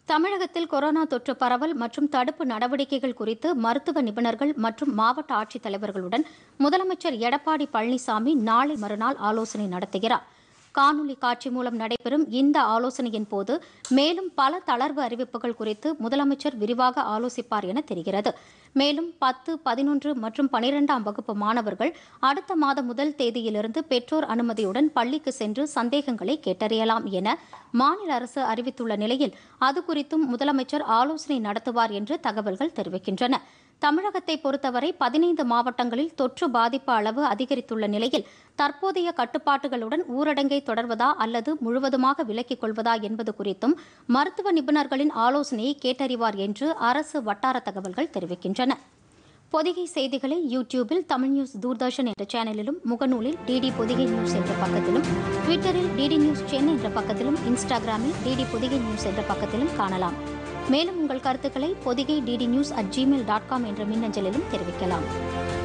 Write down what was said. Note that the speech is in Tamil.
தமிழகத்தில் கொரோனா தொற்று பரவல் மற்றும் தடுப்பு நடவடிக்கைகள் குறித்து மருத்துவ நிபுணர்கள் மற்றும் மாவட்ட ஆட்சித்தலைவர்களுடன் முதலமைச்சர் எடப்பாடி பழனிசாமி நாளை மறுநாள் ஆலோசனை நடத்துகிறார் காணொலி காட்சி மூலம் நடைபெறும் இந்த ஆலோசனையின் போது மேலும் பல தளர்வு அறிவிப்புகள் குறித்து முதலமைச்சர் விரிவாக ஆலோசிப்பார் என தெரிகிறது மேலும் பத்து பதினொன்று மற்றும் பனிரெண்டாம் வகுப்பு மாணவர்கள் அடுத்த மாதம் முதல் தேதியிலிருந்து பெற்றோர் அனுமதியுடன் பள்ளிக்கு சென்று சந்தேகங்களை கேட்டறியலாம் என மாநில அரசு அறிவித்துள்ள நிலையில் அது குறித்தும் முதலமைச்சர் ஆலோசனை நடத்துவார் என்று தகவல்கள் தெரிவிக்கின்றன தமிழகத்தை பொறுத்தவரை பதினைந்து மாவட்டங்களில் தொற்று பாதிப்பு அளவு அதிகரித்துள்ள நிலையில் தற்போதைய கட்டுப்பாட்டுகளுடன் ஊரடங்கை தொடர்வதா அல்லது முழுவதுமாக விலக்கிக் கொள்வதா என்பது குறித்தும் மருத்துவ நிபுணர்களின் ஆலோசனையை கேட்டறிவார் என்று அரசு வட்டார தகவல்கள் தெரிவிக்கின்றன பொதிகை செய்திகளை யூடியூபில் தமிழ் நியூஸ் தூர்தர்ஷன் என்ற சேனலிலும் முகநூலில் டிடி பொதிகை நியூஸ் என்ற பக்கத்திலும் ட்விட்டரில் டிடி நியூஸ் சென்னை என்ற பக்கத்திலும் இன்ஸ்டாகிராமில் டிடி பொதிகை நியூஸ் என்ற பக்கத்திலும் காணலாம் மேலும் உங்கள் கருத்துக்களை Pothigai DD news at Gmail dot com என்ற மின்னஞ்சலிலும் தெரிவிக்கலாம்